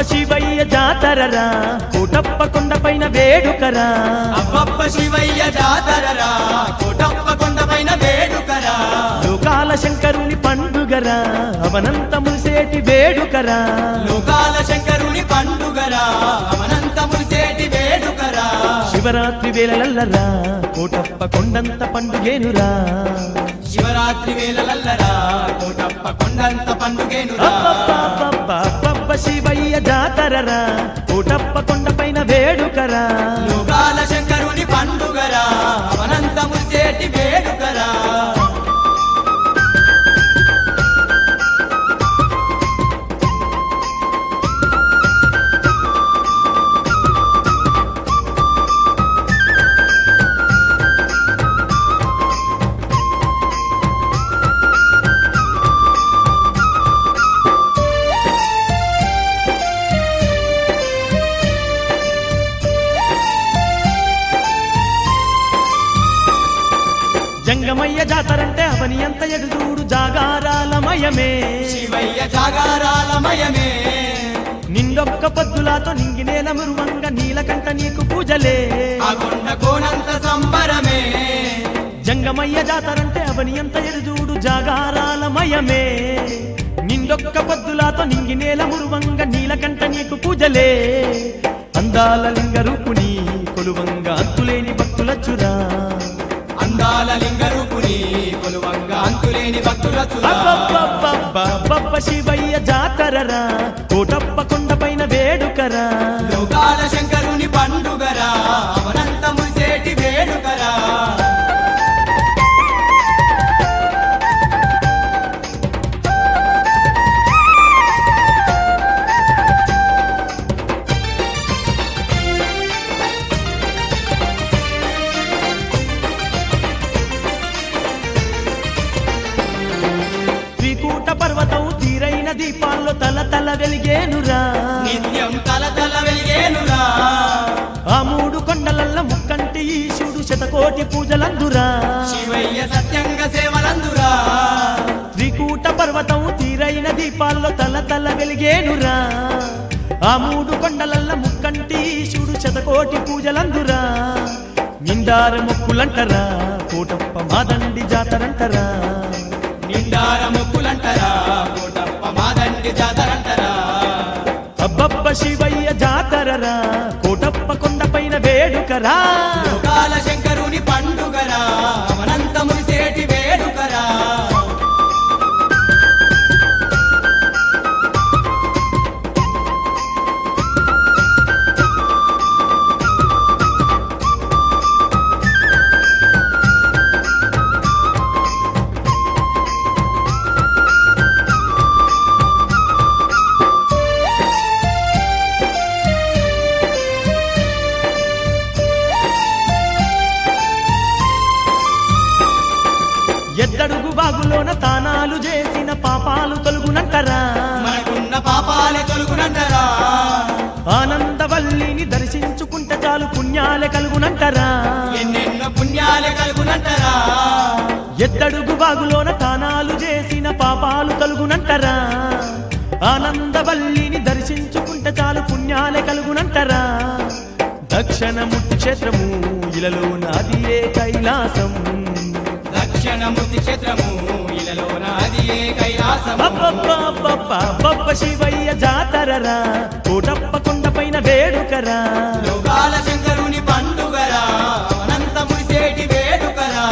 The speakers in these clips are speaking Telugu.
శివయ్య జాతరరా కోటప్ప కొండపైన వేడుకరా అబ్బబ్బ శివయ్య జాతరరా కోటప్ప కొండపైన వేడుకరా లోకాల శంకరుని పండుగరా అవనంత మురిసేటి వేడుకరా లోకాల శంకరుని పండుగరా అనంత మురిసేటి వేడుకరా శివరాత్రి వేళలల్లరా కోటప్ప కొండంత పండుగేనురా శివరాత్రి వేళలల్లరా కోటప్ప కొండంత పండుగేనురా అబ్బబ్బబ్బబ్బబ్బ శివయ్య జాతరరా కోటప్ప కొండపైన వేడుకరా లోకాల శంకరుని పండుగరా అనంత మురిసేటి వేడుకరా జంగమయ్య జాతరంటే అవని అంత ఎడుదూడు జాగారాలమయమే శివయ్య జాగారాలమయమే నిండొక్క పొద్దులాతో నింగినేల మురువంగ నీలకంట నీకు పూజలే ఆ కొండ కోనంత సంబరమే జంగమయ్య జాతరంటే అవని అంత ఎడుదూడు జాగారాలమయమే నిండొక్క పొద్దులాతో నింగినేల మురువంగ నీలకంట నీకు పూజలే అందాల లింగ రూపుని కొలువంగ అంతులేని భక్తులచ్చురా అందాల లింగ రూపుని కొలువంగా అంతులేని భక్తుల చురా అబ్బబ్బబ్బబ్బబ్బ శివయ్య జాతరరా కోటప్ప కొండపైన వేడుకరా లోకాల శంకరుని పండుగరా అవనంత మురిసేటి వేడుకరా త్రికూట పర్వతం తీరైన దీపాల్లో తల తల వెలిగేనురా నిత్యం తల తల వెలిగేనురా ఆ మూడు కొండలల్ల ముక్కంటి ఈశుడు శతకోటి పూజలందురా శివయ్య సత్యంగా సేవలందురా త్రికూట పర్వతం తీరైన దీపాల్లో తల తల వెలిగేనురా ఆ మూడు కొండలల్ల ముక్కంటి ఈశుడు శతకోటి పూజలందురా నిండార మొక్కులంటరా కోటప్ప మాదండి జాతరంటరా నిండార మొక్కులంటరా కోటప్ప మాదండి జాతరంటరా అబ్బబ్బ శివయ్య జాతరరా కోటప్ప కొండపైన వేడుకరా లోకాల శంకరుని పండుగరా అవనంత మురిసేటి వేడుకరా ఎద్దడుగు బాగులోన తానాలు చేసిన పాపాలు తొలుగునంటరా మనకున్న పాపాలే తొలుగునంటరా ఆనందవల్లిని దర్శించుకుంటే చాలు పుణ్యాలే కలుగునంటరా ఎన్నెన్నో పుణ్యాలే కలుగునంటరా ఎద్దడుగు బాగులోన తానాలు చేసిన పాపాలు తొలుగునంటరా ఆనందవల్లిని దర్శించుకుంటే చాలు పుణ్యాలే కలుగునంటరా దక్షిణముట్టి క్షేత్రము ఇలలో నాది ఏ కైలాసం దక్షిణమూర్తి క్షేత్రము ఇలలోన అది ఏ కైలాసము అబ్బబ్బబ్బబ్బబ్బ శివయ్య జాతరరా కోటప్ప కొండపైన వేడుకరా లోకాల శంకరుని పండుగరా అనంత మురిసేటి వేడుకరా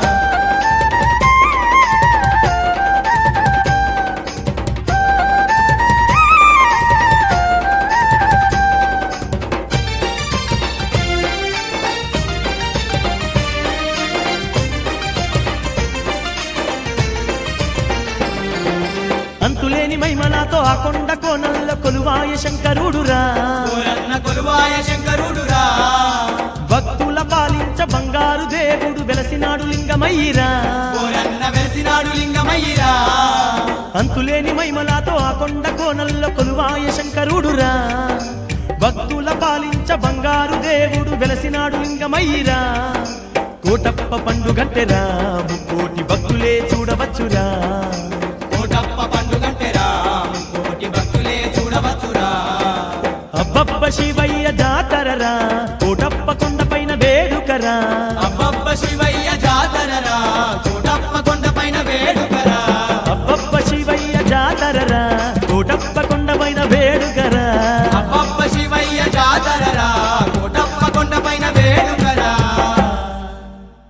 అంతులేని మహిమలతో ఆ కొండ కోనల్లో కొలువాయ శంకరుడురా కోరన్న కొలువాయ శంకరుడురా భక్తుల పాలించ బంగారు దేవుడు వెలసినాడు లింగమయ్యిరా కోరన్న వెలిసినాడు లింగమయ్యిరా అంతులేని మహిమలతో ఆ కొండ కోనల్లో కొలువాయ శంకరుడురా భక్తుల పాలించ బంగారు దేవుడు వెలసినాడు లింగమయ్యిరా కోటప్ప పండుగంటెరా ముక్కోటి భక్తులే చూడవచ్చురా